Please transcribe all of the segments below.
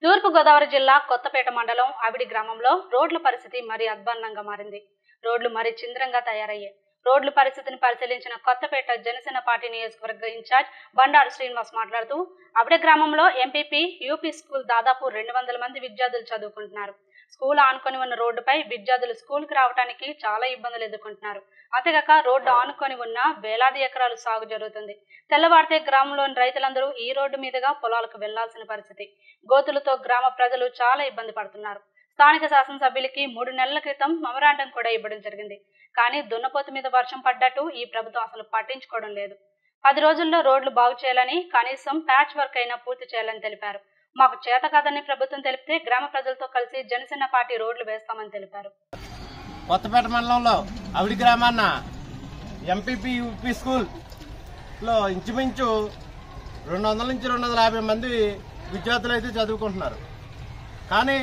తూర్పుగోదావరి జిల్లా కొత్తపేట మండలం అవిడి గ్రామంలో రోడ్ల పరిస్థితి మరీ అధ్వాన్నంగా మారింది రోడ్లు మరీ చింద్రంగా తయారయ్యాయి రోడ్ల పరిస్థితిని పరిశీలించిన కొత్తపేట జనసేన పార్టీ నియోజకవర్గ ఇన్ఛార్జ్ బండారు శ్రీనివాస్ మాట్లాడుతూ అవిడ గ్రామంలో ఎంపీపీ యూపీ స్కూల్ దాదాపు రెండు వందల మంది విద్యార్థులు చదువుకుంటున్నారు స్కూల్ ఆనుకొని ఉన్న రోడ్డుపై విద్యార్థులు స్కూల్కి రావడానికి చాలా ఇబ్బందులు ఎదుర్కొంటున్నారు అంతేగాక రోడ్డు ఆనుకొని ఉన్న వేలాది ఎకరాలు సాగు జరుగుతుంది తెల్లవారితే గ్రామంలోని రైతులందరూ ఈ రోడ్డు మీదుగా పొలాలకు వెళ్లాల్సిన పరిస్థితి గోతులతో గ్రామ ప్రజలు చాలా ఇబ్బంది పడుతున్నారు స్థానిక శాసనసభ్యులకి మూడు నెలల క్రితం మెమరాండం కూడా ఇవ్వడం జరిగింది కానీ దున్నపోతు మీద వర్షం పడ్డట్టు ఈ ప్రభుత్వం అసలు పట్టించుకోవడం లేదు పది రోజుల్లో రోడ్లు బాగు చేయాలని కనీసం ప్యాచ్ వర్క్ అయినా పూర్తి చేయాలని తెలిపారు మాకు చేత కాదని ప్రభుత్వం తెలిపితే గ్రామ ప్రజలతో కలిసి జనసేన పార్టీ రోడ్లు వేస్తామని తెలిపారు కొత్తపేట మండలంలో అవిడి గ్రామాన్న ఎంపీపీ యూపీ స్కూల్ లో ఇంచుమించు రెండు వందల నుంచి రెండు వందల యాభై మంది విద్యార్థులు అయితే చదువుకుంటున్నారు కానీ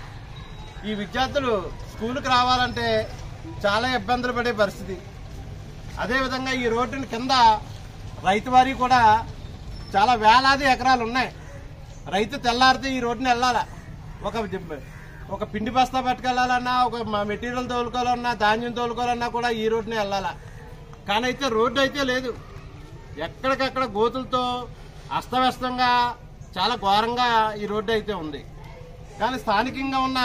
ఈ విద్యార్థులు స్కూల్కి రావాలంటే చాలా ఇబ్బందులు పడే పరిస్థితి అదేవిధంగా ఈ రోడ్డుని కింద రైతు వారి కూడా చాలా వేలాది ఎకరాలు ఉన్నాయి రైతు తెల్లారితే ఈ రోడ్డుని వెళ్ళాలా ఒక జిమ్- ఒక పిండి బస్తా పట్టుకెళ్ళాలన్నా ఒక మ- మెటీరియల్ తోలుకోవాలన్నా ధాన్యం తోలుకోవాలన్నా కూడా ఈ రోడ్డుని వెళ్ళాలా కానీ అయితే రోడ్డు అయితే లేదు ఎక్కడికక్కడ గోతులతో అస్తవ్యస్తంగా చాలా ఘోరంగా ఈ రోడ్డు అయితే ఉంది కానీ స్థానికంగా ఉన్న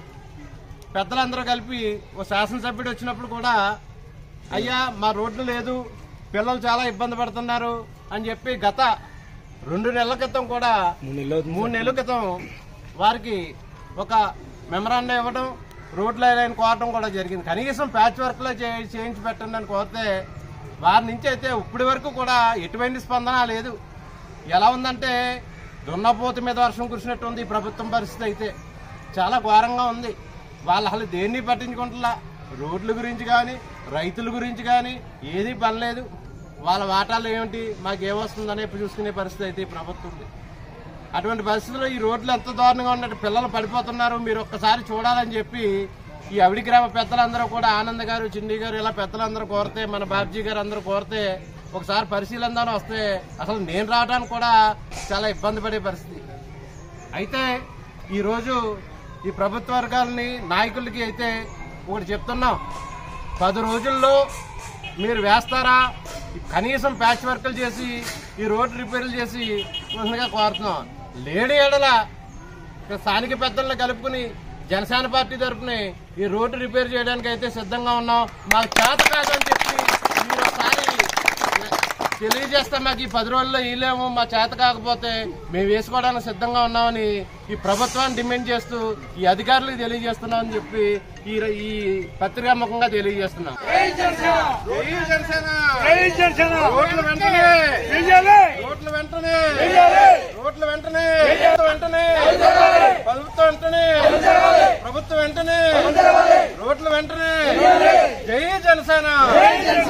పెద్దలందరూ కలిపి ఓ శాసనసభ్యుడు వచ్చినప్పుడు కూడా అయ్యా మా రోడ్లు లేదు పిల్లలు చాలా ఇబ్బంది పడుతున్నారు అని చెప్పి గత రెండు నెలల క్రితం కూడా మూడు నెలల క్రితం వారికి ఒక మెమరాండం ఇవ్వడం రోడ్లు ఆయన కోరడం కూడా జరిగింది కనీసం ప్యాచ్ వర్క్ లో చే- చేయించి పెట్టండి అని కోరితే వారి నుంచి అయితే ఇప్పటి వరకు కూడా ఎటువంటి స్పందన లేదు ఎలా ఉందంటే దున్నపోతు మీద వర్షం కురిసినట్టు ఉంది ఈ ప్రభుత్వం పరిస్థితి అయితే చాలా ఘోరంగా ఉంది వాళ్ళు అసలు దేన్ని పట్టించుకుంటున్నా రోడ్ల గురించి కానీ రైతుల గురించి కానీ ఏది పనిలేదు వాళ్ళ వాటాలు ఏమిటి మాకు ఏమొస్తుందని చూసుకునే పరిస్థితి అయితే ఈ ప్రభుత్వం ఉంది అటువంటి పరిస్థితుల్లో ఈ రోడ్లు ఎంత దారుణంగా ఉన్నట్టు పిల్లలు పడిపోతున్నారు మీరు ఒక్కసారి చూడాలని చెప్పి ఈ అవిడి గ్రామ పెద్దలందరూ కూడా ఆనంద్ గారు చిన్ని గారు ఇలా పెద్దలందరూ కోరితే మన బాబ్జీ గారు అందరూ కోరితే ఒకసారి పరిశీలన వస్తే అసలు నేను రావడానికి కూడా చాలా ఇబ్బంది పడే పరిస్థితి అయితే ఈరోజు ఈ ప్రభుత్వ వర్గాలని నాయకులకి అయితే ఒకటి చెప్తున్నాం పది రోజుల్లో మీరు వేస్తారా కనీసం ప్యాచ్ వర్కులు చేసి ఈ రోడ్డు రిపేర్లు చేసి ముందుగా కోరుతున్నాం లేని ఏడల ఇక్కడ స్థానిక పెద్దలను కలుపుకుని జనసేన పార్టీ తరపున ఈ రోడ్డు రిపేర్ చేయడానికి అయితే సిద్ధంగా ఉన్నాం మాకు చేత కాదని చెప్పి మీరు ఒకసారి తెలియజేస్తే మాకు ఈ పది రోజుల్లో వేయలేము మా చేత కాకపోతే మేము వేసుకోవడానికి సిద్ధంగా ఉన్నామని ఈ ప్రభుత్వాన్ని డిమాండ్ చేస్తూ ఈ అధికారులకు తెలియజేస్తున్నామని చెప్పి ఈ ఈ పత్రికా ముఖంగా తెలియజేస్తున్నాం జై జనసేన! ఓట్లు వెంటనే ఓట్లు వెంటనే ఓట్లు వెంటనే ప్రభుత్వం వెంటనే ప్రభుత్వం వెంటనే ప్రభుత్వం వెంటనే రోడ్లు వెంటనే జై జనసేన